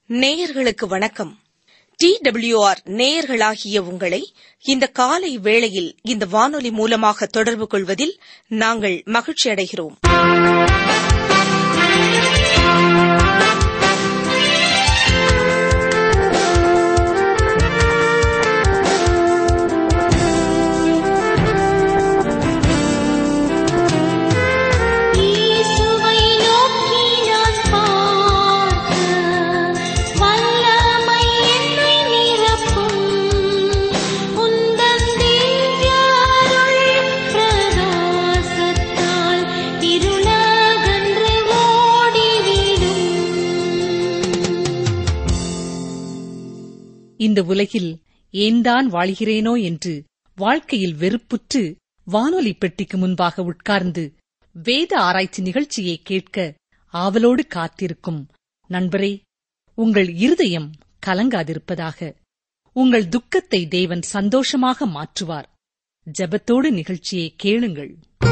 நேயர்களுக்கு வணக்கம் D WR நேயர்களாகிய உங்களை இந்த காலை வேளையில் இந்த வானொலி மூலமாக தொடர்பு கொள்வதில் நாங்கள் மகிழ்ச்சி அடைகிறோம் இயேசுவை நோக்கி நான் பார்க்க வல்லமை என்னை நிரப்பும் உந்தன் திவ்ய அருள் பிரகாசத்தால் இருளகன்று ஓடிவிடும் இந்த உலகில் ஏன்தான் வாழ்கிறேனோ என்று வாழ்க்கையில் வெறுப்புற்று வானொலி பெட்டிக்கு முன்பாக உட்கார்ந்து வேத ஆராய்ச்சி நிகழ்ச்சியை கேட்க ஆவலோடு காத்திருக்கும் நண்பரே உங்கள் இருதயம் கலங்காதிருப்பதாக உங்கள் துக்கத்தை தேவன் சந்தோஷமாக மாற்றுவார் ஜெபத்தோடு நிகழ்ச்சியை கேளுங்கள்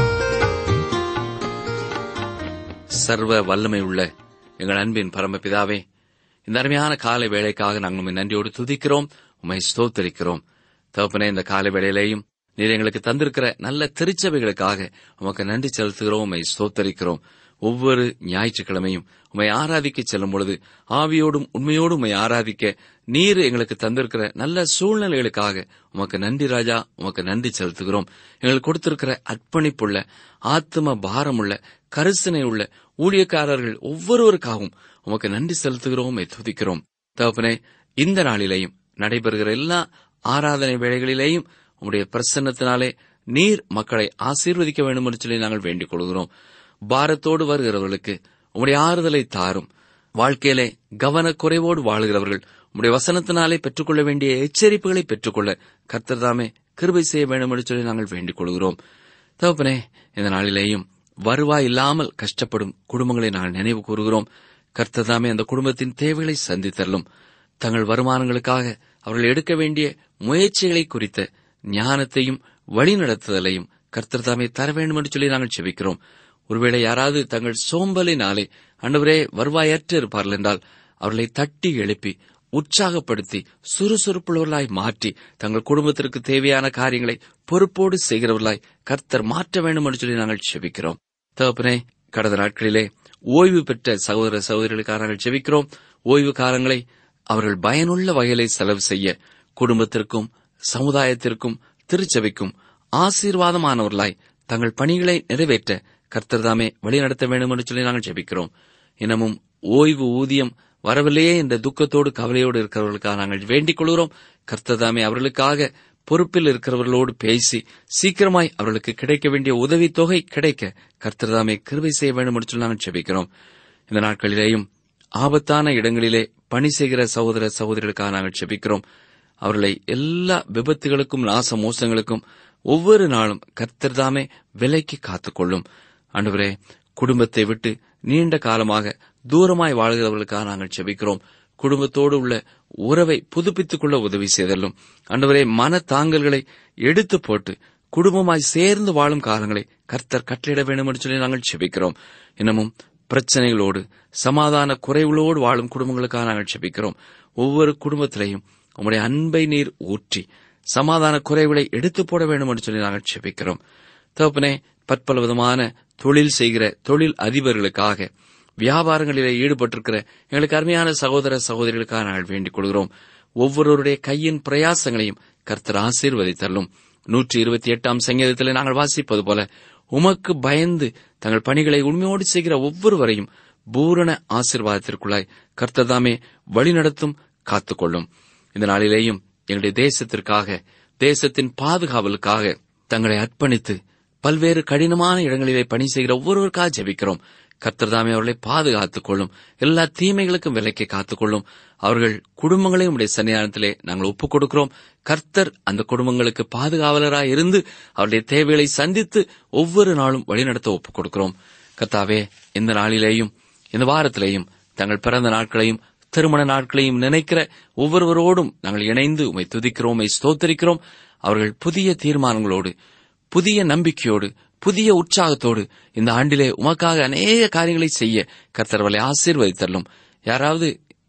சர்வ வல்லமை உள்ள எங்கள் அன்பின் பரமபிதாவே இந்த அருமையான காலை வேளைக்காக நாங்கள் உம்மை நன்றியோடு துதிக்கிறோம் உம்மை ஸ்தோத்தரிக்கிறோம் தகப்பனே இந்த காலை வேளையிலேயும் நீர் எங்களுக்கு தந்திருக்கிற நல்ல திருச்சபைகளுக்காக உமக்கு நன்றி செலுத்துகிறோம் உம்மை ஸ்தோத்தரிக்கிறோம் ஒவ்வொரு ஞாயிற்றுக்கிழமையும் உம்மை ஆராதிக்க செல்லும் பொழுது ஆவியோடும் உண்மையோடும் உம்மை ஆராதிக்க நீர் எங்களுக்கு தந்திருக்கிற நல்ல சூழ்நிலைகளுக்காக உமக்கு நன்றி ராஜா உமக்கு நன்றி செலுத்துகிறோம் எங்களுக்கு கொடுத்திருக்கிற அர்ப்பணிப்புள்ள ஆத்ம பாரமுள்ள கரிசனை உள்ள ஊழியக்காரர்கள் ஒவ்வொருவருக்காகவும் உமக்கு நன்றி செலுத்துகிறோம் உம்மை துதிக்கிறோம் தகப்பனே இந்த நாளிலேயும் நடைபெறுகிற எல்லா ஆராதனை வேளைகளிலேயும் உம்முடைய பிரசன்னத்தினாலே நீர் மக்களை ஆசீர்வதிக்க வேண்டும் என்று சொல்லி நாங்கள் வேண்டிக் கொள்கிறோம் பாரத்தோடு வருகிறவர்களுக்கு உம்முடைய ஆறுதலை தாரும் வாழ்க்கையிலே கவனக்குறைவோடு வாழுகிறவர்கள் உம்முடைய வசனத்தினாலே பெற்றுக்கொள்ள வேண்டிய எச்சரிப்புகளை பெற்றுக்கொள்ள கர்த்தர் தாமே கிருபை செய்ய வேண்டும் என்று சொல்லி நாங்கள் வேண்டிக் கொள்கிறோம் தகப்பனே இந்த நாளிலேயும் வருவாய் இல்லாமல் கஷ்டப்படும் குடும்பங்களை நாங்கள் நினைவு கூறுகிறோம் கர்த்தர் தாமே அந்த குடும்பத்தின் தேவைகளை சந்தித்தரலும் தங்கள் வருமானங்களுக்காக அவர்கள் எடுக்க வேண்டிய முயற்சிகளை குறித்த ஞானத்தையும் வழிநடத்துதலையும் கர்த்தர் தாமே தர வேண்டும் என்று சொல்லி நாங்கள் செபிக்கிறோம் ஒருவேளை யாராவது தங்கள் சோம்பலினாலே அன்றுவரே வருவாயற்று இருப்பார்கள் என்றால் அவர்களை தட்டி எழுப்பி உற்சாகப்படுத்தி சுறுசுறுப்புள்ளவர்களாய் மாற்றி தங்கள் குடும்பத்திற்கு தேவையான காரியங்களை பொறுப்போடு செய்கிறவர்களாய் கர்த்தர் மாற்ற வேண்டும் என்று சொல்லி நாங்கள் செபிக்கிறோம் தகப்பனே கடந்த நாட்களிலே ஓய்வு பெற்ற சகோதர சகோதரிகளுக்காக நாங்கள் செபிக்கிறோம் ஓய்வு காலங்களை அவர்கள் பயனுள்ள வகையிலே செலவு செய்ய குடும்பத்திற்கும் சமுதாயத்திற்கும் திருச்சபைக்கும் ஆசீர்வாதமானவர்களாய் தங்கள் பணிகளை நிறைவேற்ற கர்த்தர்தாமே வழிநடத்த வேண்டும் என்று சொல்லி நாங்கள் ஜெபிக்கிறோம் இன்னமும் ஓய்வு ஊதியம் வரவில்லையே என்ற துக்கத்தோடு கவலையோடு இருக்கிறவர்களுக்காக நாங்கள் வேண்டிக் கொள்கிறோம் கர்த்தர்தாமே அவர்களுக்காக பொறுப்பில் இருக்கிறவர்களோடு பேசி சீக்கிரமாய் அவர்களுக்கு கிடைக்க வேண்டிய உதவி தொகை கிடைக்க கர்த்தர்தாமே கிருபை செய்ய வேண்டும் என்று சொல்லி நாங்கள் ஜெபிக்கிறோம் இந்த நாட்களிலேயும் ஆபத்தான இடங்களிலே பணி செய்கிற சகோதர சகோதரிகளுக்காக நாங்கள் செபிக்கிறோம் அவர்களை எல்லா விபத்துகளுக்கும் நாச மோசங்களுக்கும் ஒவ்வொரு நாளும் கர்த்தர்தாமே விலைக்கு காத்துக்கொள்ளும் ஆண்டவரே குடும்பத்தை விட்டு நீண்ட காலமாக தூரமாய் வாழ்கிறவர்களுக்காக நாங்கள் செபிக்கிறோம் குடும்பத்தோடு உள்ள உறவை புதுப்பித்துக் கொள்ள உதவி செய்தலும் ஆண்டவரே மன தாங்கல்களை எடுத்து போட்டு குடும்பமாய் சேர்ந்து வாழும் காலங்களை கர்த்தர் கட்டளையிட வேண்டும் என்று சொல்லி நாங்கள் செபிக்கிறோம் இன்னமும் பிரச்சனைகளோடு சமாதான குறைவுகளோடு வாழும் குடும்பங்களுக்காக நாங்கள் செபிக்கிறோம் ஒவ்வொரு குடும்பத்திலையும் உம்முடைய அன்பை நீர் ஊற்றி சமாதான குறைவுகளை எடுத்து போட வேண்டும் என்று சொல்லி நாங்கள் செபிக்கிறோம் தகப்பனே பற்பல விதமான தொழில் செய்கிற தொழில் அதிபர்களுக்காக வியாபாரங்களிலே ஈடுபட்டிருக்கிற எங்களுக்கு அருமையான சகோதர சகோதரிகளுக்காக நாங்கள் வேண்டிக் கொள்கிறோம் ஒவ்வொருவருடைய கையின் பிரயாசங்களையும் கர்த்தர் ஆசீர்வதித்தள்ளும் நூற்றி இருபத்தி எட்டாம் சங்கீதத்தில் நாங்கள் வாசிப்பது போல உமக்கு பயந்து தங்கள் பணிகளை உண்மையோடு செய்கிற ஒவ்வொருவரையும் பூரண ஆசீர்வாதத்திற்குள்ளாய் கர்த்ததாமே வழிநடத்தும் காத்துக்கொள்ளும் இந்த நாளிலேயும் எங்களுடைய தேசத்திற்காக தேசத்தின் பாதுகாவலுக்காக தங்களை அர்ப்பணித்து பல்வேறு கடினமான இடங்களிலே பணி செய்கிற ஒவ்வொருவருக்காக ஜெபிக்கிறோம் கர்த்தர்தாமே அவர்களை பாதுகாத்துக் கொள்ளும் எல்லா தீமைகளுக்கும் விலைக்கு காத்துக்கொள்ளும் அவர்கள் குடும்பங்களையும் உடைய சன்னிதானத்திலே நாங்கள் ஒப்புக் கொடுக்கிறோம் கர்த்தர் அந்த குடும்பங்களுக்கு பாதுகாவலராய் இருந்து அவருடைய தேவைகளை சந்தித்து ஒவ்வொரு நாளும் வழிநடத்த ஒப்புக் கொடுக்கிறோம் கர்த்தாவே இந்த நாளிலேயும் இந்த வாரத்திலேயும் தங்கள் பிறந்த நாட்களையும் திருமண நாட்களையும் நினைக்கிற ஒவ்வொருவரோடும் நாங்கள் இணைந்து உமை துதிக்கிறோம் உம்மை ஸ்தோத்தரிக்கிறோம் அவர்கள் புதிய தீர்மானங்களோடு புதிய நம்பிக்கையோடு புதிய உற்சாகத்தோடு இந்த ஆண்டிலே உமக்காக அநேக காரியங்களை செய்ய கர்த்தர்வலை ஆசீர்வதித்தள்ளும் யாராவது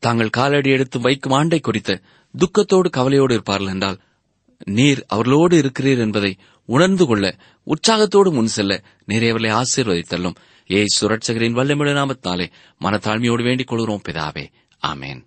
தாங்கள் காலடி எடுத்து வைக்கும் ஆண்டை குறித்த துக்கத்தோடு கவலையோடு இருப்பார்கள் என்றால் நீர் அவர்களோடு இருக்கிறீர் என்பதை உணர்ந்து கொள்ள உற்சாகத்தோடு முன் செல்ல நீரை அவர்களை ஆசீர்வதித்தள்ளும் ஏய் சுரட்சகரின் வல்லமிழ நாமத்தினாலே மனத்தாழ்மையோடு வேண்டிக் கொள்கிறோம் பிதாவே ஆமேன்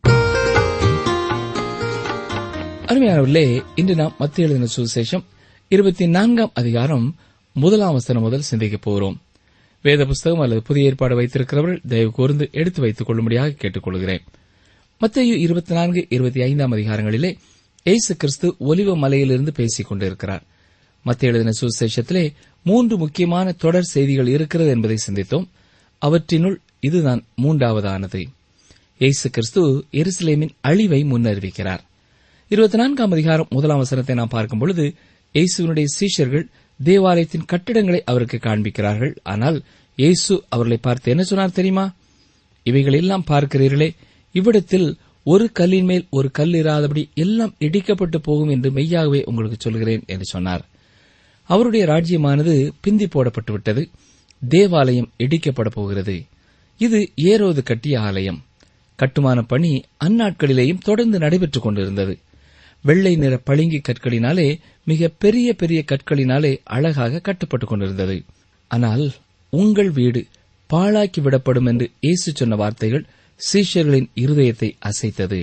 அருமையானவர்களே இன்று நாம் மத்திய எழுதின சுவிசேஷம் இருபத்தி நான்காம் அதிகாரம் முதலாம் வசனம் முதல் சிந்திக்கப் போகிறோம் வேத புஸ்தகம் அல்லது புதிய ஏற்பாடு வைத்திருக்கிறவர்கள் தயவு கூர்ந்து எடுத்து வைத்துக் கொள்ளும்படியாக கேட்டுக்கொள்கிறேன் மத்திய இருபத்தி நான்கு இருபத்தி ஐந்தாம் அதிகாரங்களிலே இயேசு கிறிஸ்து ஒலிவ மலையிலிருந்து பேசிக் கொண்டிருக்கிறார் மத்திய எழுதின சுவிசேஷத்திலே மூன்று முக்கியமான தொடர் செய்திகள் இருக்கிறது என்பதை சிந்தித்தோம் அவற்றினுள் இதுதான் மூன்றாவதானது இயேசு கிறிஸ்து எருசலேமின் அழிவை முன்னறிவிக்கிறார் இருபத்தி நான்காம் அதிகாரம் முதலாம் வசனத்தை நாம் பார்க்கும் பொழுது இயேசுவினுடைய சீஷர்கள் தேவாலயத்தின் கட்டிடங்களை அவருக்கு காண்பிக்கிறார்கள் ஆனால் இயேசு அவர்களை பார்த்து என்ன சொன்னார் தெரியுமா இவைகள் எல்லாம் பார்க்கிறீர்களே இவ்விடத்தில் ஒரு கல்லின் மேல் ஒரு கல் இராதபடி எல்லாம் இடிக்கப்பட்டு போகும் என்று மெய்யாகவே உங்களுக்கு சொல்கிறேன் என்று சொன்னார் அவருடைய ராஜ்யமானது பிந்தி போடப்பட்டு விட்டது தேவாலயம் இடிக்கப்பட போகிறது இது ஏரோது கட்டிய ஆலயம் கட்டுமான பணி அந்நாட்களிலேயும் தொடர்ந்து நடைபெற்றுக் கொண்டிருந்தது வெள்ளை நிற பளிங்கு கற்களினாலே மிக பெரிய பெரிய கற்களினாலே அழகாக கட்டப்பட்டுக் கொண்டிருந்தது ஆனால் உங்கள் வீடு பாழாக்கி விடப்படும் என்று இயேசு சொன்ன வார்த்தைகள் சீஷர்களின் இருதயத்தை அசைத்தது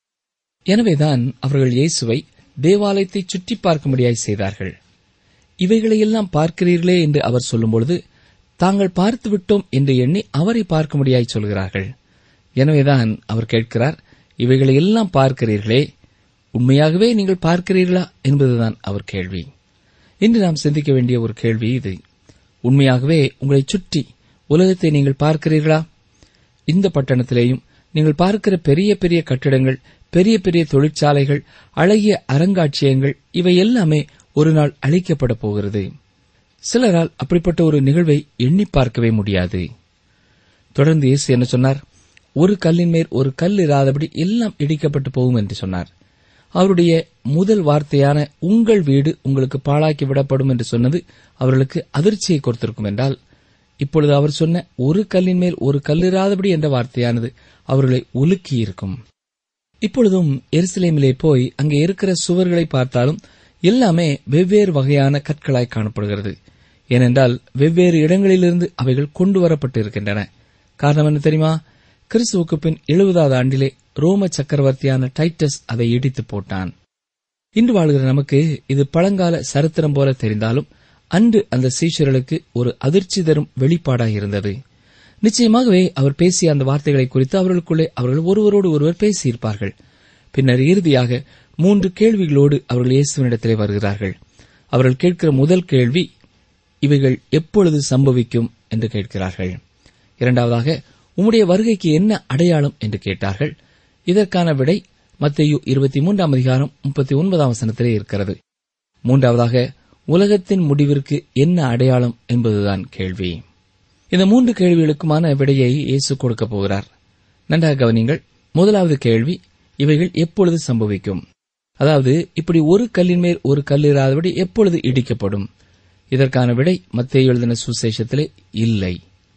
எனவேதான் அவர்கள் இயேசுவை தேவாலயத்தை சுற்றி பார்க்கும்படியாய் செய்தார்கள் இவைகளையெல்லாம் பார்க்கிறீர்களே என்று அவர் சொல்லும்பொழுது தாங்கள் பார்த்து விட்டோம் என்று எண்ணி அவரை பார்க்கும்படியாய் சொல்கிறார்கள் எனவேதான் அவர் கேட்கிறார் இவைகளை எல்லாம் பார்க்கிறீர்களே உண்மையாகவே நீங்கள் பார்க்கிறீர்களா என்பதுதான் அவர் கேள்வி இன்று நாம் சிந்திக்க வேண்டிய ஒரு கேள்வி இது உண்மையாகவே உங்களை சுற்றி உலகத்தை நீங்கள் பார்க்கிறீர்களா இந்த பட்டணத்திலேயும் நீங்கள் பார்க்கிற பெரிய பெரிய கட்டிடங்கள் பெரிய பெரிய தொழிற்சாலைகள் அழகிய அருங்காட்சியகங்கள் இவை எல்லாமே ஒரு நாள் அழிக்கப்பட போகிறது சிலரால் அப்படிப்பட்ட ஒரு நிகழ்வை எண்ணி பார்க்கவே முடியாது தொடர்ந்து இயேசு என்ன சொன்னார் ஒரு கல்லின் மேல் ஒரு கல் இராதபடி எல்லாம் இடிக்கப்பட்டு போகும் என்று சொன்னார் அவருடைய முதல் வார்த்தையான உங்கள் வீடு உங்களுக்கு பாழாக்கி விடப்படும் என்று சொன்னது அவர்களுக்கு அதிர்ச்சியை கொடுத்திருக்கும் என்றால் இப்பொழுது அவர் சொன்ன ஒரு கல்லின் மேல் ஒரு கல்லிராதபடி என்ற வார்த்தையானது அவர்களை உலுக்கியிருக்கும் இப்பொழுதும் எருசலேமிலே போய் அங்கே இருக்கிற சுவர்களை பார்த்தாலும் எல்லாமே வெவ்வேறு வகையான கற்களாய் காணப்படுகிறது ஏனென்றால் வெவ்வேறு இடங்களிலிருந்து அவைகள் கொண்டு வரப்பட்டு இருக்கின்றன காரணம் என்ன தெரியுமா கிறிஸ்துவுக்கு பின் எழுபதாவது ஆண்டிலே ரோம சக்கரவர்த்தியான டைட்டஸ் அதை இடித்து போட்டான் இன்று வாழ்கிற நமக்கு இது பழங்கால சரித்திரம் போல தெரிந்தாலும் அன்று அந்த சீஷர்களுக்கு ஒரு அதிர்ச்சி தரும் வெளிப்பாடாக இருந்தது நிச்சயமாகவே அவர் பேசிய அந்த வார்த்தைகளை குறித்து அவர்களுக்குள்ளே அவர்கள் ஒருவரோடு ஒருவர் பேசியிருப்பார்கள் பின்னர் இறுதியாக மூன்று கேள்விகளோடு அவர்கள் இயேசுவினிடத்திலே வருகிறார்கள் அவர்கள் கேட்கிற முதல் கேள்வி இவைகள் எப்பொழுது சம்பவிக்கும் என்று கேட்கிறார்கள் இரண்டாவதாக உம்முடைய வருகைக்கு என்ன அடையாளம் என்று கேட்டார்கள் இதற்கான விடை மத்தேயு இருபத்தி மூன்றாம் அதிகாரம் முப்பத்தி ஒன்பதாம் வசனத்திலே இருக்கிறது மூன்றாவதாக உலகத்தின் முடிவிற்கு என்ன அடையாளம் என்பதுதான் கேள்வி இந்த மூன்று கேள்விகளுக்குமான விடையை இயேசு கொடுக்கப் போகிறார் நன்றாக கவனிங்கள் முதலாவது கேள்வி இவைகள் எப்பொழுது சம்பவிக்கும் அதாவது இப்படி ஒரு கல்லின் மேல் ஒரு கல் இராதபடி எப்பொழுது இடிக்கப்படும் இதற்கான விடை மத்திய எழுதின சுசேஷத்திலே இல்லை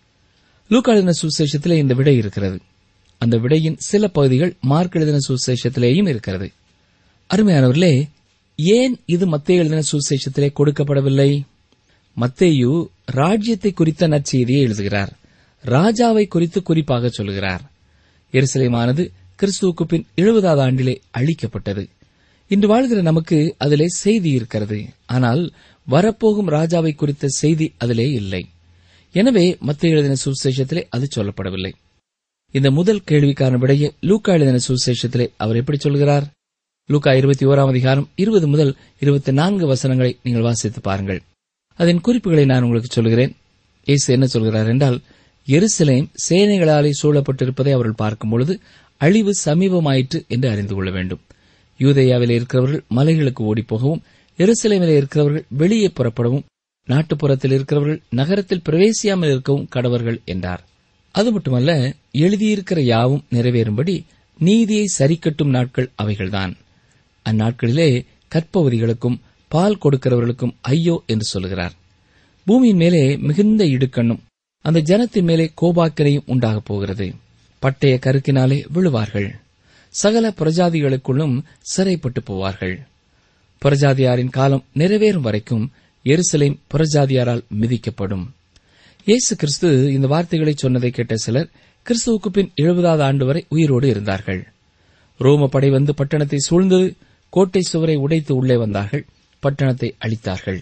லூக்கா எழுதின சுசேஷத்திலே இந்த விடை இருக்கிறது அந்த விடையின் சில பகுதிகள் மார்க் எழுதின சுசேஷத்திலேயும் இருக்கிறது அருமையானவர்களே ஏன் இது மத்திய எழுதின சுசேஷத்திலே கொடுக்கப்படவில்லை மத்தேயு ராஜ்யத்தை குறித்த நற்செய்தியை எழுதுகிறார் ராஜாவை குறித்து குறிப்பாக சொல்கிறார் எருசலேமானது கிறிஸ்துவுக்கு பின் எழுபதாவது ஆண்டிலே அழிக்கப்பட்டது இன்று வாழ்கிற நமக்கு அதிலே செய்தி இருக்கிறது ஆனால் வரப்போகும் ராஜாவை குறித்த செய்தி அதிலே இல்லை எனவே மத்திய எழுதின சுசேஷத்திலே அது சொல்லப்படவில்லை இந்த முதல் கேள்விக்கான விடையே லூக்கா எழுதின சுசேஷத்திலே அவர் எப்படி சொல்கிறார் லூக்கா இருபத்தி ஓராம் அதிகாரம் இருபது முதல் இருபத்தி நான்கு வசனங்களை நீங்கள் வாசித்து பாருங்கள் அதன் குறிப்புகளை நான் உங்களுக்கு சொல்கிறேன் இயேசு என்ன சொல்கிறார் என்றால் எருசலேம் சேனைகளாலே சூழப்பட்டிருப்பதை அவர்கள் பார்க்கும் பொழுது அழிவு சமீபமாயிற்று என்று அறிந்து கொள்ள வேண்டும் யூதேயாவில் இருக்கிறவர்கள் மலைகளுக்கு ஓடிப்போகவும் எருசலேமில் இருக்கிறவர்கள் வெளியே புறப்படவும் நாட்டுப்புறத்தில் இருக்கிறவர்கள் நகரத்தில் பிரவேசியாமல் இருக்கவும் கடவர்கள் என்றார் அது மட்டுமல்ல எழுதியிருக்கிற யாவும் நிறைவேறும்படி நீதியை சரிக்கட்டும் நாட்கள் அவைகள்தான் அந்நாட்களிலே கற்பவதிகளுக்கும் பால் கொடுக்கிறவர்களுக்கும் ஐயோ என்று சொல்கிறார் பூமியின் மேலே மிகுந்த இடுக்கண்ணும் அந்த ஜனத்தின் மேலே கோபாக்கினையும் உண்டாகப் போகிறது பட்டய கருக்கினாலே விழுவார்கள் சகல பிரஜாதிகளுக்குள்ளும் சிறைப்பட்டு போவார்கள் புறஜாதியாரின் காலம் நிறைவேறும் வரைக்கும் எருசலேம் புறஜாதியாரால் மிதிக்கப்படும் இயேசு கிறிஸ்து இந்த வார்த்தைகளை சொன்னதை கேட்ட சிலர் கிறிஸ்துவுக்கு பின் எழுபதாவது ஆண்டு வரை உயிரோடு இருந்தார்கள் ரோம படை வந்து பட்டணத்தை சூழ்ந்தது கோட்டை சுவரை உடைத்து உள்ளே வந்தார்கள் பட்டணத்தை அழித்தார்கள்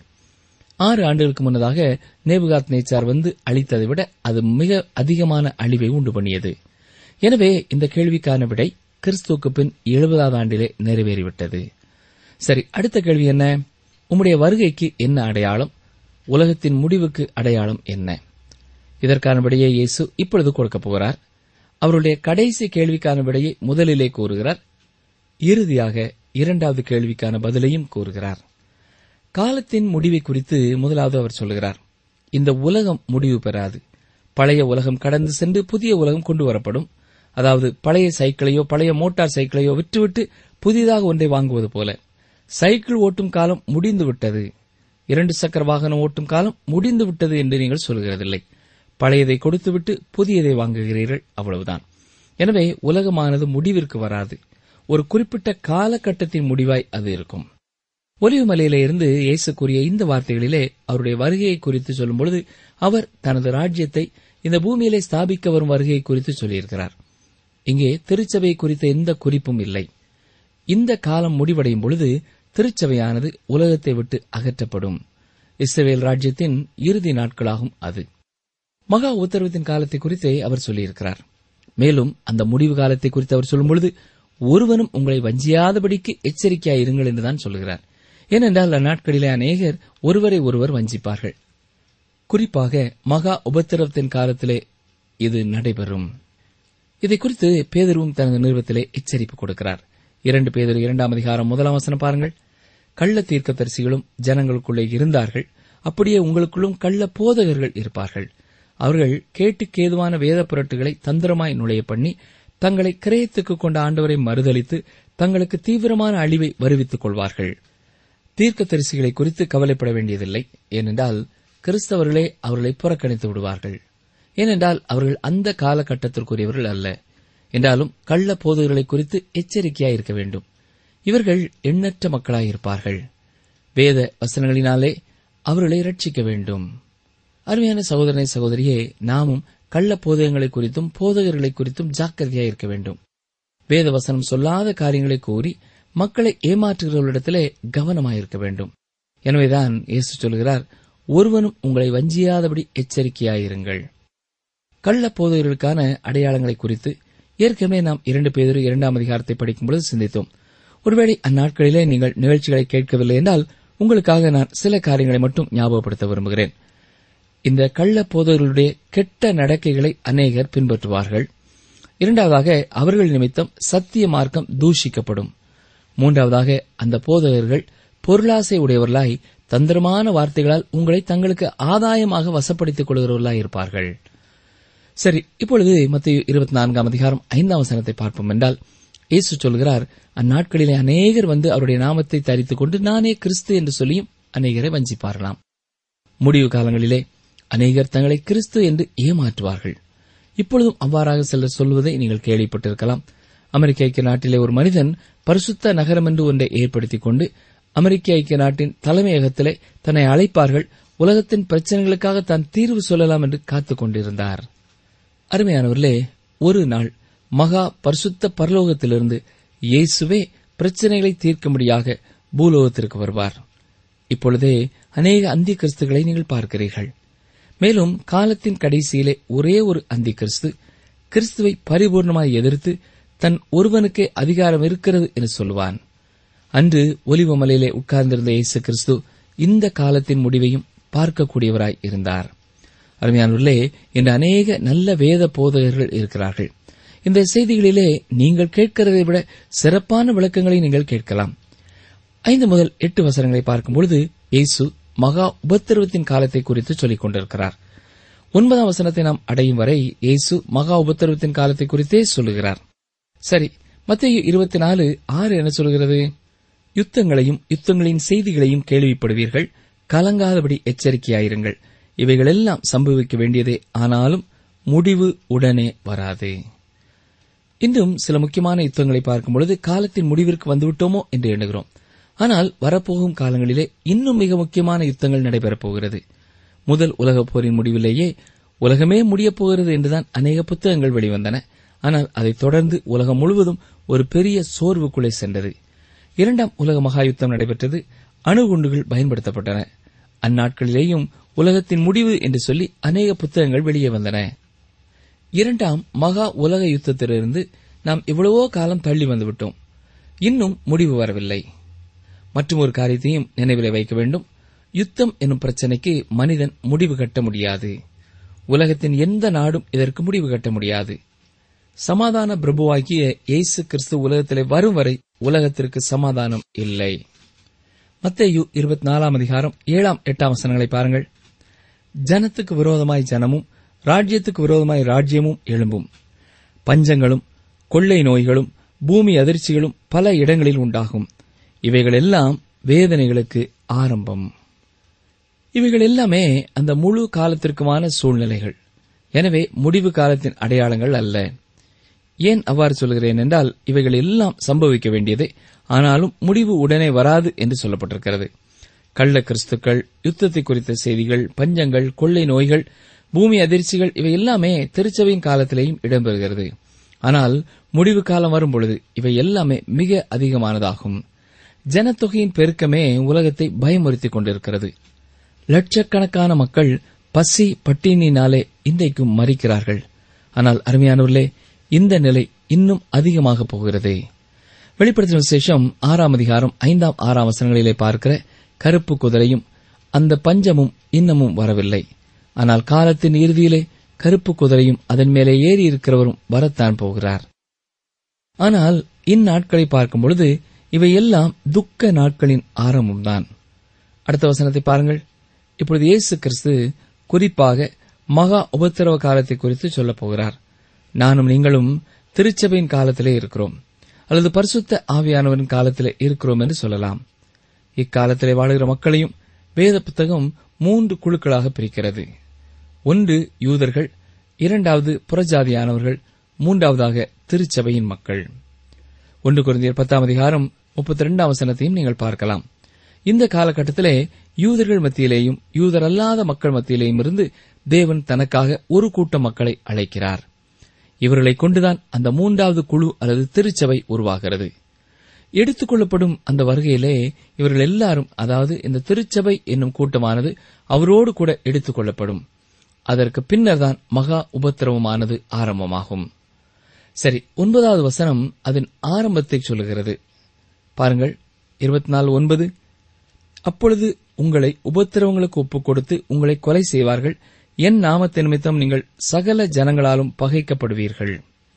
ஆறு ஆண்டுகளுக்கு முன்னதாக நேபுகாத் நேச்சார் வந்து அழித்ததை விட அது மிக அதிகமான அழிவை உண்டு பண்ணியது எனவே இந்த கேள்விக்கான விடை கிறிஸ்துவுக்கு பின் எழுபதாவது ஆண்டிலே நிறைவேறிவிட்டது சரி அடுத்த கேள்வி என்ன உம்முடைய வருகைக்கு என்ன அடையாளம் உலகத்தின் முடிவுக்கு அடையாளம் என்ன இதற்கான விடையை இயேசு இப்பொழுது கொடுக்கப் போகிறார் அவருடைய கடைசி கேள்விக்கான விடையை முதலிலே கூறுகிறார் இறுதியாக இரண்டாவது கேள்விக்கான பதிலையும் கூறுகிறார் காலத்தின் முடிவை குறித்து முதலாவது அவர் சொல்லுகிறார் இந்த உலகம் முடிவு பெறாது பழைய உலகம் கடந்து சென்று புதிய உலகம் கொண்டு வரப்படும் அதாவது பழைய சைக்கிளையோ பழைய மோட்டார் சைக்கிளையோ விற்றுவிட்டு புதிதாக ஒன்றை வாங்குவது போல சைக்கிள் ஓட்டும் காலம் முடிந்து விட்டது இரண்டு சக்கர வாகனம் ஓட்டும் காலம் முடிந்து விட்டது என்று நீங்கள் சொல்கிறதில்லை பழையதை கொடுத்துவிட்டு புதியதை வாங்குகிறீர்கள் அவ்வளவுதான் எனவே உலகமானது முடிவிற்கு வராது ஒரு குறிப்பிட்ட காலகட்டத்தின் முடிவாய் அது இருக்கும் ஒலிவு மலையில இருந்து இயேசு கூறிய இந்த வார்த்தைகளிலே அவருடைய வருகையை குறித்து சொல்லும்பொழுது அவர் தனது ராஜ்யத்தை இந்த பூமியிலே ஸ்தாபிக்க வரும் வருகையை குறித்து சொல்லியிருக்கிறார் இங்கே திருச்சபை குறித்த எந்த குறிப்பும் இல்லை இந்த காலம் முடிவடையும் பொழுது திருச்சபையானது உலகத்தை விட்டு அகற்றப்படும் இஸ்ரவேல் ராஜ்யத்தின் இறுதி நாட்களாகும் அது மகா உத்தரவத்தின் காலத்தை குறித்தே அவர் சொல்லியிருக்கிறார் மேலும் அந்த முடிவு காலத்தை குறித்து அவர் சொல்லும்பொழுது ஒருவனும் உங்களை வஞ்சியாதபடிக்கு எச்சரிக்கையாயிருங்கள் என்றுதான் சொல்கிறார் ஏனென்றால் அந்நாட்களிலே அநேகர் ஒருவரை ஒருவர் வஞ்சிப்பார்கள் குறிப்பாக மகா உபத்திரவத்தின் காலத்திலே இது நடைபெறும் இதை குறித்து பேதருவும் தனது நிறுவத்திலே எச்சரிப்பு கொடுக்கிறார் இரண்டு பேதர் இரண்டாம் அதிகாரம் முதலாம் வசனம் பாருங்கள் கள்ள தீர்க்கதரிசிகளும் ஜனங்களுக்குள்ளே இருந்தார்கள் அப்படியே உங்களுக்குள்ளும் கள்ள போதகர்கள் இருப்பார்கள் அவர்கள் கேட்டுக்கேதுவான வேத புரட்டுகளை தந்திரமாய் நுழைய பண்ணி தங்களை கிரயத்துக்கு கொண்ட ஆண்டவரை மறுதலித்து தங்களுக்கு தீவிரமான அழிவை வருவித்துக் கொள்வார்கள் தீர்க்க தரிசிகளை குறித்து கவலைப்பட வேண்டியதில்லை ஏனென்றால் கிறிஸ்தவர்களே அவர்களை புறக்கணித்து விடுவார்கள் ஏனென்றால் அவர்கள் அந்த காலகட்டத்திற்குரியவர்கள் அல்ல என்றாலும் கள்ள போதகர்களை குறித்து எச்சரிக்கையாய் இருக்க வேண்டும் இவர்கள் எண்ணற்ற மக்களாயிருப்பார்கள் வேத வசனங்களினாலே அவர்களை ரட்சிக்க வேண்டும் அருமையான சகோதரனை சகோதரியே நாமும் கள்ள போதகங்களை குறித்தும் போதகர்களை குறித்தும் ஜாக்கிரதையாய் இருக்க வேண்டும் வேத வசனம் சொல்லாத காரியங்களை கூறி மக்களை ஏமாற்றுகிறவர்களிடத்திலே கவனமாயிருக்க வேண்டும் எனவேதான் இயேசு சொல்கிறார் ஒருவனும் உங்களை வஞ்சியாதபடி எச்சரிக்கையாயிருங்கள் கள்ள போதகர்களுக்கான அடையாளங்களை குறித்து ஏற்கனவே நாம் இரண்டு பேர் இரண்டாம் அதிகாரத்தை படிக்கும்பொழுது சிந்தித்தோம் ஒருவேளை அந்நாட்களிலே நீங்கள் நிகழ்ச்சிகளை கேட்கவில்லை என்றால் உங்களுக்காக நான் சில காரியங்களை மட்டும் ஞாபகப்படுத்த விரும்புகிறேன் இந்த கள்ள போதகர்களுடைய கெட்ட நடக்கைகளை அநேகர் பின்பற்றுவார்கள் இரண்டாவதாக அவர்கள் நிமித்தம் சத்திய மார்க்கம் தூஷிக்கப்படும் மூன்றாவதாக அந்த போதகர்கள் பொருளாசை உடையவர்களாய் தந்திரமான வார்த்தைகளால் உங்களை தங்களுக்கு ஆதாயமாக வசப்படுத்திக் கொள்கிறவர்களாய் இருப்பார்கள் சரி இப்பொழுது மத்திய இருபத்தி நான்காம் அதிகாரம் ஐந்தாம் வசனத்தை பார்ப்போம் என்றால் இயேசு சொல்கிறார் அந்நாட்களிலே அநேகர் வந்து அவருடைய நாமத்தை தரித்துக் கொண்டு நானே கிறிஸ்து என்று சொல்லியும் அநேகரை வஞ்சிப்பார்களாம் முடிவு காலங்களிலே அநேகர் தங்களை கிறிஸ்து என்று ஏமாற்றுவார்கள் இப்பொழுதும் அவ்வாறாக சிலர் சொல்வதை நீங்கள் கேள்விப்பட்டிருக்கலாம் அமெரிக்க ஐக்கிய நாட்டிலே ஒரு மனிதன் பரிசுத்த நகரம் என்று ஒன்றை ஏற்படுத்திக் கொண்டு அமெரிக்க ஐக்கிய நாட்டின் தலைமையகத்திலே தன்னை அழைப்பார்கள் உலகத்தின் பிரச்சனைகளுக்காக தான் தீர்வு சொல்லலாம் என்று காத்துக் கொண்டிருந்தார் அருமையானவர்களே ஒரு நாள் மகா பரிசுத்த பரலோகத்திலிருந்து இயேசுவே பிரச்சனைகளை தீர்க்கும்படியாக பூலோகத்திற்கு வருவார் இப்பொழுதே அநேக அந்தி கிறிஸ்துகளை நீங்கள் பார்க்கிறீர்கள் மேலும் காலத்தின் கடைசியிலே ஒரே ஒரு அந்தி கிறிஸ்து கிறிஸ்துவை பரிபூர்ணமாய் எதிர்த்து தன் ஒருவனுக்கே அதிகாரம் இருக்கிறது என்று சொல்லுவான் அன்று ஒலிவ மலையிலே உட்கார்ந்திருந்த இயேசு கிறிஸ்து இந்த காலத்தின் முடிவையும் பார்க்கக்கூடியவராய் இருந்தார் அருமையானவர்களே இன்று அநேக நல்ல வேத போதகர்கள் இருக்கிறார்கள் இந்த செய்திகளிலே நீங்கள் கேட்கிறதை விட சிறப்பான விளக்கங்களை நீங்கள் கேட்கலாம் ஐந்து முதல் எட்டு வசனங்களை பார்க்கும்பொழுது இயேசு மகா உபத்திரவத்தின் காலத்தை குறித்து சொல்லிக் கொண்டிருக்கிறார் ஒன்பதாம் வசனத்தை நாம் அடையும் வரை இயேசு மகா உபத்திரவத்தின் காலத்தை குறித்தே சொல்லுகிறார் சரி மத்திய இருபத்தி நாலு ஆறு என்ன சொல்கிறது யுத்தங்களையும் யுத்தங்களின் செய்திகளையும் கேள்விப்படுவீர்கள் கலங்காதபடி எச்சரிக்கையாயிருங்கள் இவைகளெல்லாம் சம்பவிக்க வேண்டியதே ஆனாலும் முடிவு உடனே வராது இன்றும் சில முக்கியமான யுத்தங்களை பார்க்கும் பொழுது காலத்தின் முடிவிற்கு வந்துவிட்டோமோ என்று எண்ணுகிறோம் ஆனால் வரப்போகும் காலங்களிலே இன்னும் மிக முக்கியமான யுத்தங்கள் நடைபெறப் போகிறது முதல் உலகப் போரின் முடிவிலேயே உலகமே முடியப் போகிறது என்றுதான் அநேக புத்தகங்கள் வெளிவந்தன ஆனால் அதைத் தொடர்ந்து உலகம் முழுவதும் ஒரு பெரிய சோர்வுக்குள்ளே சென்றது இரண்டாம் உலக மகா யுத்தம் நடைபெற்றது அணுகுண்டுகள் பயன்படுத்தப்பட்டன அந்நாட்களிலேயும் உலகத்தின் முடிவு என்று சொல்லி அநேக புத்தகங்கள் வெளியே வந்தன இரண்டாம் மகா உலக யுத்தத்திலிருந்து நாம் எவ்வளவோ காலம் தள்ளி வந்துவிட்டோம் இன்னும் முடிவு வரவில்லை மற்றும் ஒரு காரியத்தையும் நினைவிலே வைக்க வேண்டும் யுத்தம் என்னும் பிரச்சனைக்கு மனிதன் முடிவு கட்ட முடியாது உலகத்தின் எந்த நாடும் இதற்கு முடிவு கட்ட முடியாது சமாதான பிரபுவாகிய இயேசு கிறிஸ்து உலகத்திலே வரும் வரை உலகத்திற்கு சமாதானம் இல்லை மத்தேயு இருபத்தி நாலாம் அதிகாரம் ஏழாம் எட்டாம் வசனங்களை பாருங்கள் ஜனத்துக்கு விரோதமாய் ஜனமும் ராஜ்யத்துக்கு விரோதமாய் ராஜ்யமும் எழும்பும் பஞ்சங்களும் கொள்ளை நோய்களும் பூமி அதிர்ச்சிகளும் பல இடங்களில் உண்டாகும் இவைகளெல்லாம் வேதனைகளுக்கு ஆரம்பம் இவைகள் எல்லாமே அந்த முழு காலத்திற்குமான சூழ்நிலைகள் எனவே முடிவு காலத்தின் அடையாளங்கள் அல்ல ஏன் அவ்வாறு சொல்கிறேன் என்றால் இவைகள் எல்லாம் சம்பவிக்க வேண்டியதே ஆனாலும் முடிவு உடனே வராது என்று சொல்லப்பட்டிருக்கிறது கள்ள கிறிஸ்துக்கள் யுத்தத்தை குறித்த செய்திகள் பஞ்சங்கள் கொள்ளை நோய்கள் பூமி அதிர்ச்சிகள் இவை எல்லாமே திருச்சபையின் காலத்திலேயும் இடம்பெறுகிறது ஆனால் முடிவு காலம் வரும்பொழுது இவை எல்லாமே மிக அதிகமானதாகும் ஜனத்தொகையின் பெருக்கமே உலகத்தை பயமுறுத்திக் கொண்டிருக்கிறது லட்சக்கணக்கான மக்கள் பசி பட்டினினாலே இன்றைக்கும் மறிக்கிறார்கள் ஆனால் அருமையானவர்களே இந்த நிலை இன்னும் அதிகமாக போகிறது வெளிப்படுத்தின விசேஷம் ஆறாம் அதிகாரம் ஐந்தாம் ஆறாம் வசனங்களிலே பார்க்கிற கருப்பு குதிரையும் அந்த பஞ்சமும் இன்னமும் வரவில்லை ஆனால் காலத்தின் இறுதியிலே கருப்பு குதிரையும் அதன் மேலே ஏறி இருக்கிறவரும் வரத்தான் போகிறார் ஆனால் இந்நாட்களை பார்க்கும் பொழுது இவையெல்லாம் துக்க நாட்களின் ஆரம்பம்தான் அடுத்த வசனத்தை பாருங்கள் இப்பொழுது இயேசு கிறிஸ்து குறிப்பாக மகா உபத்திரவ காலத்தை குறித்து சொல்லப் போகிறார் நானும் நீங்களும் திருச்சபையின் காலத்திலே இருக்கிறோம் அல்லது பரிசுத்த ஆவியானவரின் காலத்திலே இருக்கிறோம் என்று சொல்லலாம் இக்காலத்திலே வாழுகிற மக்களையும் வேத புத்தகம் மூன்று குழுக்களாக பிரிக்கிறது ஒன்று யூதர்கள் இரண்டாவது புறஜாதியானவர்கள் மூன்றாவதாக திருச்சபையின் மக்கள் ஒன்று குருந்தியர் பத்தாம் அதிகாரம் முப்பத்தி ரெண்டாம் வசனத்தையும் நீங்கள் பார்க்கலாம் இந்த காலகட்டத்திலே யூதர்கள் மத்தியிலேயும் யூதர் அல்லாத மக்கள் மத்தியிலேயும் இருந்து தேவன் தனக்காக ஒரு கூட்ட மக்களை அழைக்கிறார் இவர்களை கொண்டுதான் அந்த மூன்றாவது குழு அல்லது திருச்சபை உருவாகிறது எடுத்துக்கொள்ளப்படும் அந்த வருகையிலே இவர்கள் எல்லாரும் அதாவது இந்த திருச்சபை என்னும் கூட்டமானது அவரோடு கூட எடுத்துக்கொள்ளப்படும் அதற்கு பின்னர்தான் மகா உபத்திரவமானது ஆரம்பமாகும் சரி ஒன்பதாவது வசனம் அதன் ஆரம்பத்தை சொல்லுகிறது பாருங்கள் இருபத்தி நாலு ஒன்பது அப்பொழுது உங்களை உபத்திரவங்களுக்கு ஒப்புக் கொடுத்து உங்களை கொலை செய்வார்கள் என் நாமத்து நிமித்தம் நீங்கள் சகல ஜனங்களாலும் பகைக்கப்படுவீர்கள்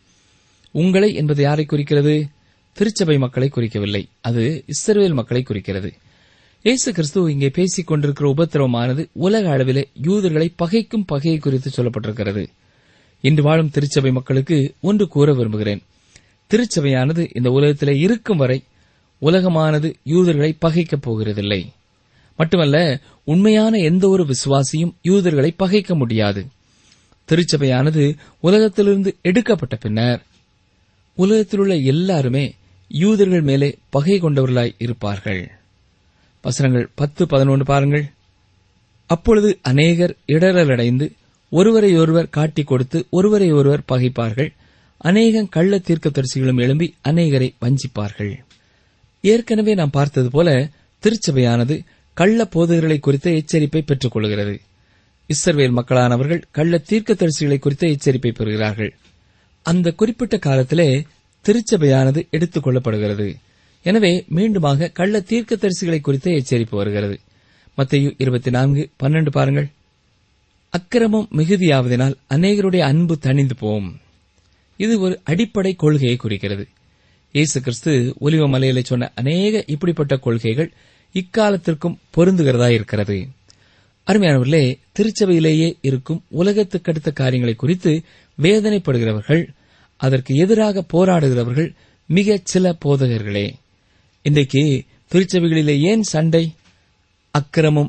உங்களை என்பது யாரை குறிக்கிறது திருச்சபை மக்களை குறிக்கவில்லை அது இஸ்ரவேல் மக்களை குறிக்கிறது இயேசு கிறிஸ்து இங்கே பேசிக் கொண்டிருக்கிற உபத்திரவமானது உலக அளவிலே யூதர்களை பகைக்கும் பகையை குறித்து சொல்லப்பட்டிருக்கிறது இன்று வாழும் திருச்சபை மக்களுக்கு ஒன்று கூற விரும்புகிறேன் திருச்சபையானது இந்த உலகத்திலே இருக்கும் வரை உலகமானது யூதர்களை பகைக்கப் போகிறதில்லை மட்டுமல்ல உண்மையான எந்த ஒரு விசுவாசியும் யூதர்களை பகைக்க முடியாது திருச்சபையானது உலகத்திலிருந்து எடுக்கப்பட்ட பின்னர் உலகத்திலுள்ள எல்லாருமே யூதர்கள் மேலே பகை கொண்டவர்களாய் இருப்பார்கள் வசனங்கள் பத்து பதினொன்று பாருங்கள் அப்பொழுது அநேகர் இடரலடைந்து ஒருவரையொருவர் காட்டிக் கொடுத்து ஒருவரை ஒருவர் பகைப்பார்கள் அநேகம் கள்ள தீர்க்கதரிசிகளும் எழும்பி அநேகரை வஞ்சிப்பார்கள் ஏற்கனவே நாம் பார்த்தது போல திருச்சபையானது கள்ள போதகர்களை குறித்த எச்சரிப்பை பெற்றுக் கொள்கிறது இஸ்ரவேல் மக்களானவர்கள் கள்ள தீர்க்கதரிசிகளை குறித்த எச்சரிப்பை பெறுகிறார்கள் அந்த குறிப்பிட்ட காலத்திலே திருச்சபையானது எடுத்துக் கொள்ளப்படுகிறது எனவே மீண்டுமாக கள்ள தீர்க்கதரிசிகளை குறித்த எச்சரிப்பு வருகிறது மத்திய இருபத்தி நான்கு பன்னெண்டு பாருங்கள் அக்கிரமம் மிகுதியாவதனால் அநேகருடைய அன்பு தணிந்து போம் இது ஒரு அடிப்படை கொள்கையை குறிக்கிறது இயேசு கிறிஸ்து ஒலிவ மலையிலே சொன்ன அநேக இப்படிப்பட்ட கொள்கைகள் இக்காலத்திற்கும் பொருந்துகிறதா இருக்கிறது அருமையானவர்களே திருச்சபையிலேயே இருக்கும் உலகத்துக்கடுத்த காரியங்களை குறித்து வேதனைப்படுகிறவர்கள் அதற்கு எதிராக போராடுகிறவர்கள் மிகச் சில போதகர்களே இன்றைக்கு திருச்சபைகளிலே ஏன் சண்டை அக்கிரமம்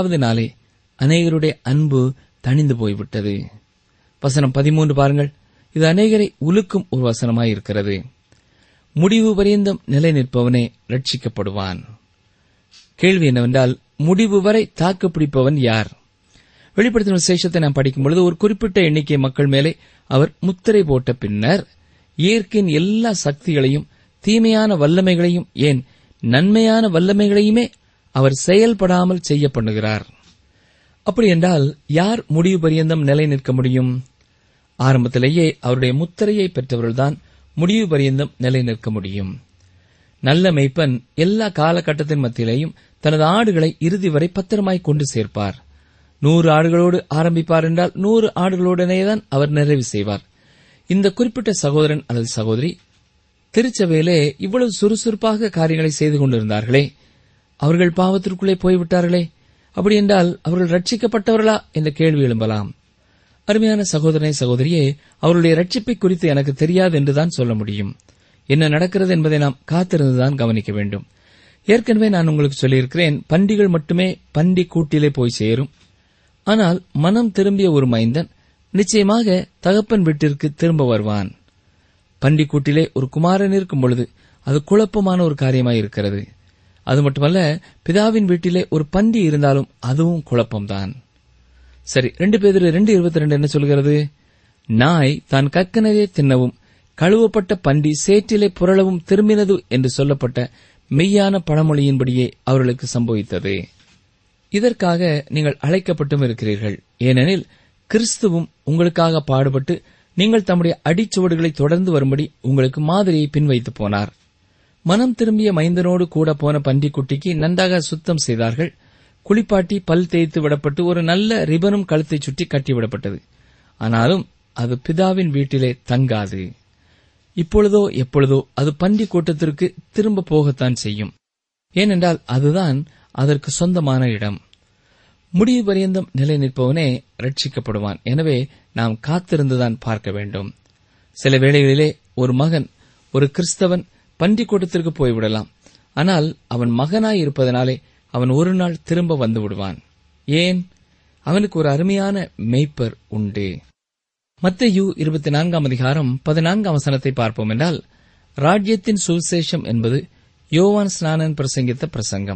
மிகுதியாவதனாலே அநேகருடைய அன்பு தணிந்து போய்விட்டது வசனம் பதிமூன்று பாருங்கள் இது அநேகரை உலுக்கும் ஒரு வசனமாயிருக்கிறது முடிவு பரியந்தம் நிலை நிற்பவனே ரட்சிக்கப்படுவான் கேள்வி என்னவென்றால் முடிவு வரை தாக்கு பிடிப்பவன் யார் வெளிப்படுத்தின விசேஷத்தை நாம் படிக்கும் பொழுது ஒரு குறிப்பிட்ட எண்ணிக்கை மக்கள் மேலே அவர் முத்திரை போட்ட பின்னர் இயற்கையின் எல்லா சக்திகளையும் தீமையான வல்லமைகளையும் ஏன் நன்மையான வல்லமைகளையுமே அவர் செயல்படாமல் செய்ய பண்ணுகிறார் அப்படி என்றால் யார் முடிவு பரியந்தம் நிலை நிற்க முடியும் ஆரம்பத்திலேயே அவருடைய முத்திரையை பெற்றவர்கள்தான் முடிவு பரியந்தம் நிலை நிற்க முடியும் நல்ல மெய்ப்பன் எல்லா காலகட்டத்தின் மத்தியிலேயும் தனது ஆடுகளை இறுதி வரை பத்திரமாய் கொண்டு சேர்ப்பார் நூறு ஆடுகளோடு ஆரம்பிப்பார் என்றால் நூறு ஆடுகளுடனேதான் அவர் நிறைவு செய்வார் இந்த குறிப்பிட்ட சகோதரன் அல்லது சகோதரி திருச்சபையிலே இவ்வளவு சுறுசுறுப்பாக காரியங்களை செய்து கொண்டிருந்தார்களே அவர்கள் பாவத்திற்குள்ளே போய்விட்டார்களே அப்படி என்றால் அவர்கள் ரட்சிக்கப்பட்டவர்களா என்ற கேள்வி எழும்பலாம் அருமையான சகோதரனை சகோதரியே அவருடைய ரட்சிப்பை குறித்து எனக்கு தெரியாது என்றுதான் சொல்ல முடியும் என்ன நடக்கிறது என்பதை நாம் காத்திருந்துதான் கவனிக்க வேண்டும் ஏற்கனவே நான் உங்களுக்கு சொல்லியிருக்கிறேன் பண்டிகள் மட்டுமே பண்டி கூட்டிலே போய் சேரும் ஆனால் மனம் திரும்பிய ஒரு மைந்தன் நிச்சயமாக தகப்பன் வீட்டிற்கு திரும்ப வருவான் பண்டிக்கூட்டிலே ஒரு குமாரன் இருக்கும் பொழுது அது குழப்பமான ஒரு காரியமாய் இருக்கிறது அது மட்டுமல்ல பிதாவின் வீட்டிலே ஒரு பண்டி இருந்தாலும் அதுவும் குழப்பம்தான் சரி ரெண்டு பேர் ரெண்டு இருபத்தி ரெண்டு என்ன சொல்கிறது நாய் தான் கற்கனதே தின்னவும் கழுவப்பட்ட பண்டி சேற்றிலே புரளவும் திரும்பினது என்று சொல்லப்பட்ட மெய்யான பழமொழியின்படியே அவர்களுக்கு சம்பவித்தது இதற்காக நீங்கள் அழைக்கப்பட்டும் இருக்கிறீர்கள் ஏனெனில் கிறிஸ்துவும் உங்களுக்காக பாடுபட்டு நீங்கள் தம்முடைய அடிச்சுவடுகளை தொடர்ந்து வரும்படி உங்களுக்கு மாதிரியை பின்வைத்து போனார் மனம் திரும்பிய மைந்தனோடு கூட போன பன்றிக்குட்டிக்கு நன்றாக சுத்தம் செய்தார்கள் குளிப்பாட்டி பல் தேய்த்து விடப்பட்டு ஒரு நல்ல ரிபனும் கழுத்தை சுற்றி கட்டிவிடப்பட்டது ஆனாலும் அது பிதாவின் வீட்டிலே தங்காது இப்பொழுதோ எப்பொழுதோ அது பன்றி கூட்டத்திற்கு திரும்ப போகத்தான் செய்யும் ஏனென்றால் அதுதான் அதற்கு சொந்தமான இடம் முடிவு பரியந்தம் நிலை நிற்பவனே ரட்சிக்கப்படுவான் எனவே நாம் காத்திருந்துதான் பார்க்க வேண்டும் சில வேளைகளிலே ஒரு மகன் ஒரு கிறிஸ்தவன் பன்றி கூட்டத்திற்கு போய்விடலாம் ஆனால் அவன் மகனாய் இருப்பதனாலே அவன் ஒரு நாள் திரும்ப வந்து விடுவான் ஏன் அவனுக்கு ஒரு அருமையான மெய்ப்பர் உண்டு மத்தேயு இருபத்தி நான்காம் அதிகாரம் பதினான்காம் வசனத்தை பார்ப்போம் என்றால் ராஜ்யத்தின் சுவிசேஷம் என்பது யோவான் ஸ்நானன் பிரசங்கித்த பிரசங்கம்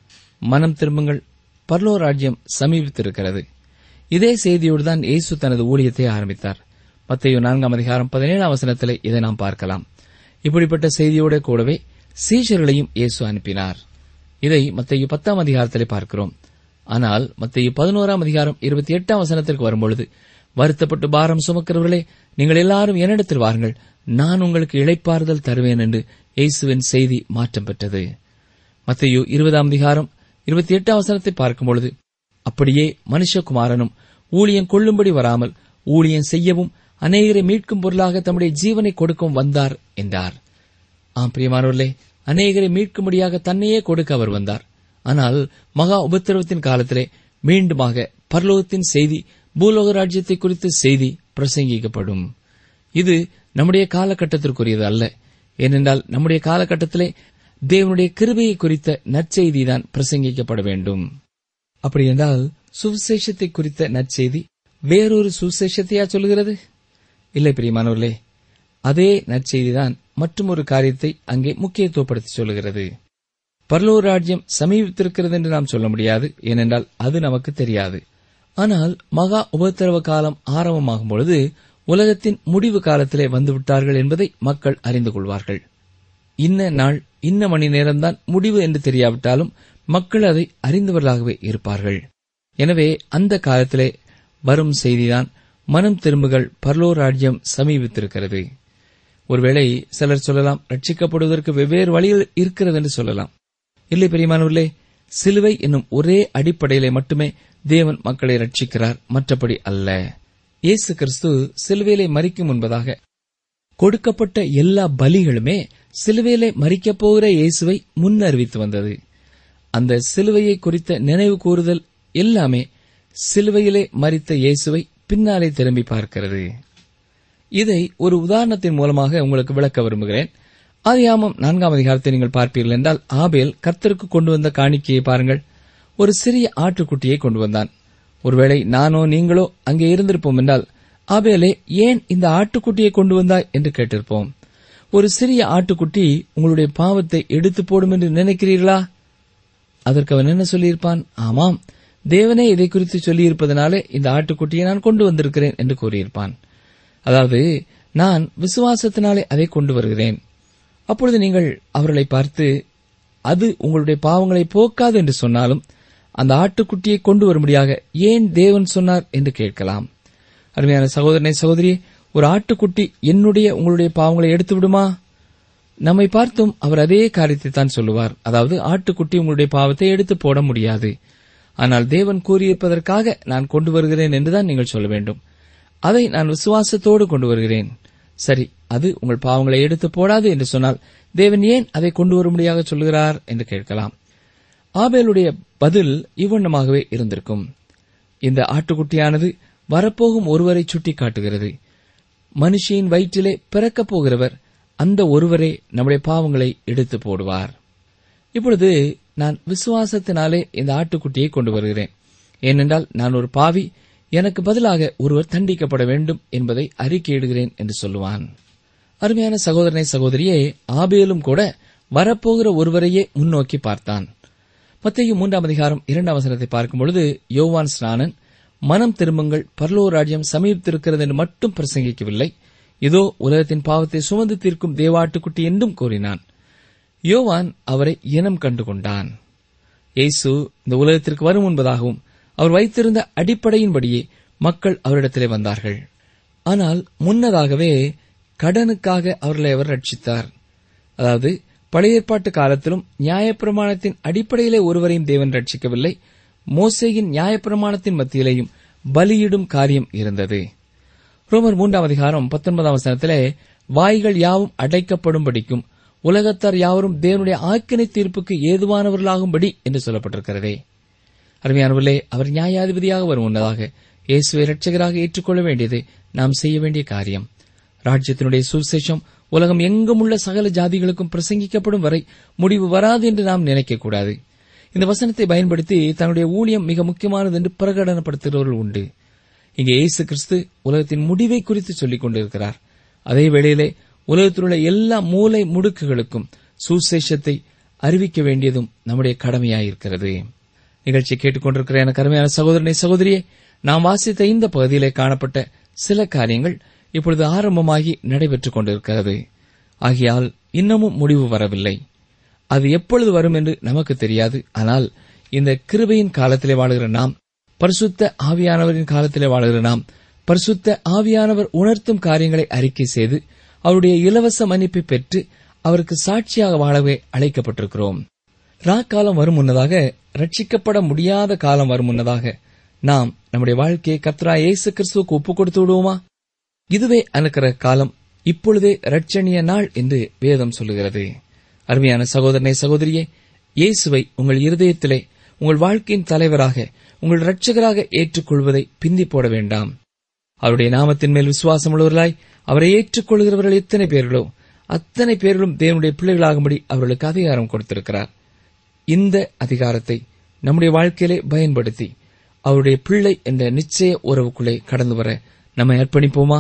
மனம் திரும்புங்கள் பர்லோ ராஜ்யம் சமீபித்திருக்கிறது இதே செய்தியோடுதான் இயேசு தனது ஊழியத்தை ஆரம்பித்தார் மத்தேயு நான்காம் அதிகாரம் பதினேழாம் வசனத்திலே இதை நாம் பார்க்கலாம் இப்படிப்பட்ட செய்தியோட கூடவே சீஷர்களையும் இயேசு அனுப்பினார் இதை மத்தேயு பத்தாம் அதிகாரத்திலே பார்க்கிறோம் ஆனால் மத்தேயு பதினோராம் அதிகாரம் இருபத்தி எட்டாம் வசனத்திற்கு வரும்பொழுது வருத்தப்பட்டு பாரம் சுமக்கிறவர்களே நீங்கள் எல்லாரும் என்னிடத்தில் வாருங்கள் நான் உங்களுக்கு இளைப்பாறுதல் தருவேன் என்று இயேசுவின் செய்தி மாற்றம் பெற்றது மத்தேயு இருபதாம் அதிகாரம் இருபத்தி எட்டாம் வசனத்தை பார்க்கும்பொழுது அப்படியே மனுஷகுமாரனும் ஊழியம் கொள்ளும்படி வராமல் ஊழியம் செய்யவும் அநேகரை மீட்கும் பொருளாக தம்முடைய ஜீவனை கொடுக்கவும் வந்தார் என்றார் ஆம் பிரியமானவர்களே அநேகரை மீட்கும்படியாக தன்னையே கொடுக்க அவர் வந்தார் ஆனால் மகா உபத்திரவத்தின் காலத்திலே மீண்டுமாக பரலோகத்தின் செய்தி பூலோக ராஜ்யத்தை குறித்த செய்தி பிரசங்கிக்கப்படும் இது நம்முடைய காலகட்டத்திற்குரியது அல்ல ஏனென்றால் நம்முடைய காலகட்டத்திலே தேவனுடைய கிருபையை குறித்த நற்செய்திதான் பிரசங்கிக்கப்பட வேண்டும் அப்படி என்றால் சுவிசேஷத்தை குறித்த நற்செய்தி வேறொரு சுவிசேஷத்தையா சொல்கிறது இல்லை பிரியமானவர்களே அதே நற்செய்திதான் மற்றும் ஒரு காரியத்தை அங்கே முக்கியத்துவப்படுத்தி சொல்லுகிறது பரலோர் ராஜ்யம் சமீபித்திருக்கிறது என்று நாம் சொல்ல முடியாது ஏனென்றால் அது நமக்கு தெரியாது ஆனால் மகா உபத்திரவ காலம் ஆரம்பமாகும் பொழுது உலகத்தின் முடிவு காலத்திலே வந்துவிட்டார்கள் என்பதை மக்கள் அறிந்து கொள்வார்கள் இன்ன நாள் இன்ன மணி நேரம்தான் முடிவு என்று தெரியாவிட்டாலும் மக்கள் அதை அறிந்தவர்களாகவே இருப்பார்கள் எனவே அந்த காலத்திலே வரும் செய்திதான் மனம் திரும்புகள் பரலோர் ராஜ்யம் சமீபித்திருக்கிறது ஒருவேளை சிலர் சொல்லலாம் ரட்சிக்கப்படுவதற்கு வெவ்வேறு வழிகள் இருக்கிறது என்று சொல்லலாம் இல்லை பெரியமானவர்களே சிலுவை என்னும் ஒரே அடிப்படையிலே மட்டுமே தேவன் மக்களை ரட்சிக்கிறார் மற்றபடி அல்ல இயேசு கிறிஸ்து சிலுவையிலே மறிக்கும் முன்பதாக கொடுக்கப்பட்ட எல்லா பலிகளுமே சிலுவையிலே மறிக்கப் போகிற இயேசுவை முன்னறிவித்து வந்தது அந்த சிலுவையை குறித்த நினைவு கூறுதல் எல்லாமே சிலுவையிலே மறித்த இயேசுவை பின்னாலே திரும்பி பார்க்கிறது இதை ஒரு உதாரணத்தின் மூலமாக உங்களுக்கு விளக்க விரும்புகிறேன் ஆதியாமம் நான்காம் அதிகாரத்தை நீங்கள் பார்ப்பீர்கள் என்றால் ஆபேல் கர்த்தருக்கு கொண்டு வந்த காணிக்கையை பாருங்கள் ஒரு சிறிய ஆட்டுக்குட்டியை கொண்டு வந்தான் ஒருவேளை நானோ நீங்களோ அங்கே இருந்திருப்போம் என்றால் ஆபேலே ஏன் இந்த ஆட்டுக்குட்டியை கொண்டு வந்தாய் என்று கேட்டிருப்போம் ஒரு சிறிய ஆட்டுக்குட்டி உங்களுடைய பாவத்தை எடுத்து போடும் என்று நினைக்கிறீர்களா அதற்கு அவன் என்ன சொல்லியிருப்பான் ஆமாம் தேவனே இதை குறித்து சொல்லியிருப்பதனாலே இந்த ஆட்டுக்குட்டியை நான் கொண்டு வந்திருக்கிறேன் என்று கூறியிருப்பான் அதாவது நான் விசுவாசத்தினாலே அதை கொண்டு வருகிறேன் அப்பொழுது நீங்கள் அவர்களை பார்த்து அது உங்களுடைய பாவங்களை போக்காது என்று சொன்னாலும் அந்த ஆட்டுக்குட்டியை கொண்டு வரும்படியாக ஏன் தேவன் சொன்னார் என்று கேட்கலாம் அருமையான சகோதரனை சகோதரி ஒரு ஆட்டுக்குட்டி என்னுடைய உங்களுடைய பாவங்களை எடுத்து விடுமா நம்மை பார்த்தும் அவர் அதே காரியத்தை தான் சொல்லுவார் அதாவது ஆட்டுக்குட்டி உங்களுடைய பாவத்தை எடுத்து போட முடியாது ஆனால் தேவன் கூறியிருப்பதற்காக நான் கொண்டு வருகிறேன் என்றுதான் நீங்கள் சொல்ல வேண்டும் அதை நான் விசுவாசத்தோடு கொண்டு வருகிறேன் சரி அது உங்கள் பாவங்களை எடுத்து போடாது என்று சொன்னால் தேவன் ஏன் அதை கொண்டு வரும்படியாக சொல்கிறார் என்று கேட்கலாம் ஆபேலுடைய பதில் இவ்வண்ணமாகவே இருந்திருக்கும் இந்த ஆட்டுக்குட்டியானது வரப்போகும் ஒருவரை சுட்டி காட்டுகிறது மனுஷியின் வயிற்றிலே பிறக்கப் போகிறவர் அந்த ஒருவரே நம்முடைய பாவங்களை எடுத்து போடுவார் இப்பொழுது நான் விசுவாசத்தினாலே இந்த ஆட்டுக்குட்டியை கொண்டு வருகிறேன் ஏனென்றால் நான் ஒரு பாவி எனக்கு பதிலாக ஒருவர் தண்டிக்கப்பட வேண்டும் என்பதை அறிக்கையிடுகிறேன் என்று சொல்லுவான் அருமையான சகோதரனை சகோதரியே ஆபேலும் கூட வரப்போகிற ஒருவரையே முன்னோக்கி பார்த்தான் மத்திய மூன்றாம் அதிகாரம் இரண்டாம் வசனத்தை பார்க்கும் பொழுது யோவான் ஸ்நானன் மனம் திரும்புங்கள் பரலோ ராஜ்யம் சமீபித்திருக்கிறது என்று மட்டும் பிரசங்கிக்கவில்லை இதோ உலகத்தின் பாவத்தை சுமந்து தீர்க்கும் தேவாட்டுக்குட்டி என்றும் கூறினான் யோவான் அவரை இனம் கண்டு கொண்டான் இயேசு இந்த உலகத்திற்கு வரும் முன்பதாகவும் அவர் வைத்திருந்த அடிப்படையின்படியே மக்கள் அவரிடத்திலே வந்தார்கள் ஆனால் முன்னதாகவே கடனுக்காக அவர்களை அவர் ரட்சித்தார் அதாவது பழைய ஏற்பாட்டு காலத்திலும் நியாயப்பிரமாணத்தின் அடிப்படையிலே ஒருவரையும் தேவன் ரட்சிக்கவில்லை மோசேயின் நியாயப்பிரமாணத்தின் மத்தியிலேயும் பலியிடும் காரியம் இருந்தது ரோமர் மூன்றாம் அதிகாரம் பத்தொன்பதாம் வசனத்திலே வாய்கள் யாவும் அடைக்கப்படும்படிக்கும் உலகத்தார் யாவரும் தேவனுடைய ஆக்கினை தீர்ப்புக்கு ஏதுவானவர்களாகும்படி என்று சொல்லப்பட்டிருக்கிறதே அருமையானவர்களே அவர் நியாயாதிபதியாக வரும் முன்னதாக இயேசுவை இரட்சகராக ஏற்றுக்கொள்ள வேண்டியது நாம் செய்ய வேண்டிய காரியம் ராஜ்யத்தினுடைய சுவிசேஷம் உலகம் எங்கும் உள்ள சகல ஜாதிகளுக்கும் பிரசங்கிக்கப்படும் வரை முடிவு வராது என்று நாம் நினைக்கக்கூடாது இந்த வசனத்தை பயன்படுத்தி தன்னுடைய ஊழியம் மிக முக்கியமானது என்று பிரகடனப்படுத்துகிறவர்கள் உண்டு இங்கே இயேசு கிறிஸ்து உலகத்தின் முடிவை குறித்து சொல்லிக் கொண்டிருக்கிறார் அதே வேளையிலே உலகத்தில் உள்ள எல்லா மூலை முடுக்குகளுக்கும் சுசேஷத்தை அறிவிக்க வேண்டியதும் நம்முடைய கடமையாயிருக்கிறது நிகழ்ச்சியை கேட்டுக்கொண்டிருக்கிற எனக்கு அருமையான சகோதரனை சகோதரியே நாம் வாசித்த இந்த பகுதியிலே காணப்பட்ட சில காரியங்கள் இப்பொழுது ஆரம்பமாகி நடைபெற்றுக் கொண்டிருக்கிறது ஆகையால் இன்னமும் முடிவு வரவில்லை அது எப்பொழுது வரும் என்று நமக்கு தெரியாது ஆனால் இந்த கிருபையின் காலத்திலே வாழுகிற நாம் பரிசுத்த ஆவியானவரின் காலத்திலே வாழுகிற நாம் பரிசுத்த ஆவியானவர் உணர்த்தும் காரியங்களை அறிக்கை செய்து அவருடைய இலவச மன்னிப்பை பெற்று அவருக்கு சாட்சியாக வாழவே அழைக்கப்பட்டிருக்கிறோம் ராக்காலம் வரும் முன்னதாக ரட்சிக்கப்பட முடியாத காலம் வரும் முன்னதாக நாம் நம்முடைய வாழ்க்கையை கத்ரா இயேசு கிறிஸ்துவுக்கு ஒப்புக் கொடுத்து விடுவோமா இதுவே அனுக்கிற காலம் இப்பொழுதே ரட்சணிய நாள் என்று வேதம் சொல்லுகிறது அருமையான சகோதரனை சகோதரியே இயேசுவை உங்கள் இருதயத்திலே உங்கள் வாழ்க்கையின் தலைவராக உங்கள் இரட்சகராக ஏற்றுக்கொள்வதை பிந்தி போட வேண்டாம் அவருடைய நாமத்தின் மேல் விசுவாசம் உள்ளவர்களாய் அவரை ஏற்றுக்கொள்கிறவர்கள் எத்தனை பேர்களோ அத்தனை பேர்களும் தேவனுடைய பிள்ளைகளாகும்படி அவர்களுக்கு அதிகாரம் கொடுத்திருக்கிறார் இந்த அதிகாரத்தை நம்முடைய வாழ்க்கையிலே பயன்படுத்தி அவருடைய பிள்ளை என்ற நிச்சய உறவுக்குள்ளே கடந்து வர நம்மை அர்ப்பணிப்போமா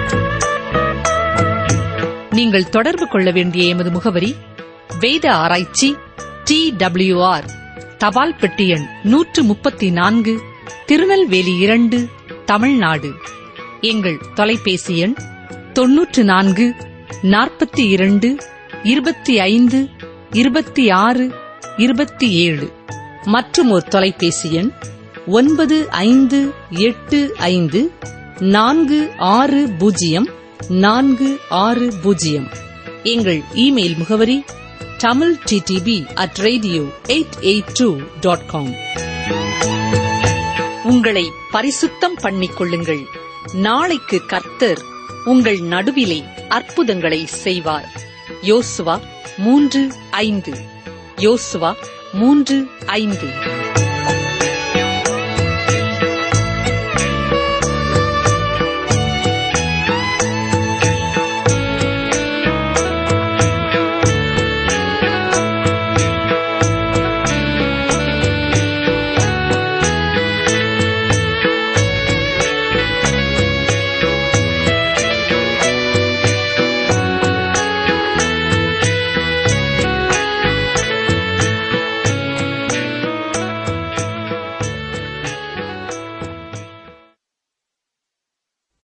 நீங்கள் தொடர்பு கொள்ள வேண்டிய எமது முகவரி வேத ஆராய்ச்சி டி டபிள்யூஆர் தபால் பெட்டி எண் நூற்று முப்பத்தி நான்கு திருநெல்வேலி இரண்டு தமிழ்நாடு எங்கள் தொலைபேசி எண் தொன்னூற்று நான்கு நாற்பத்தி இரண்டு இருபத்தி ஐந்து இருபத்தி ஆறு இருபத்தி ஏழு மற்றும் ஒரு தொலைபேசி எண் ஒன்பது ஐந்து எட்டு ஐந்து நான்கு ஆறு பூஜ்ஜியம் நான்கு ஆறு பூஜ்ஜியம் எங்கள் இமெயில் முகவரி Tamil DTP at radio eight eight two dot com உங்களை பரிசுத்தம் பண்ணிக் கொள்ளுங்கள் நாளைக்கு கர்த்தர் உங்கள் நடுவிலே அற்புதங்களை செய்வார் யோசுவா மூன்று ஐந்து யோசுவா மூன்று ஐந்து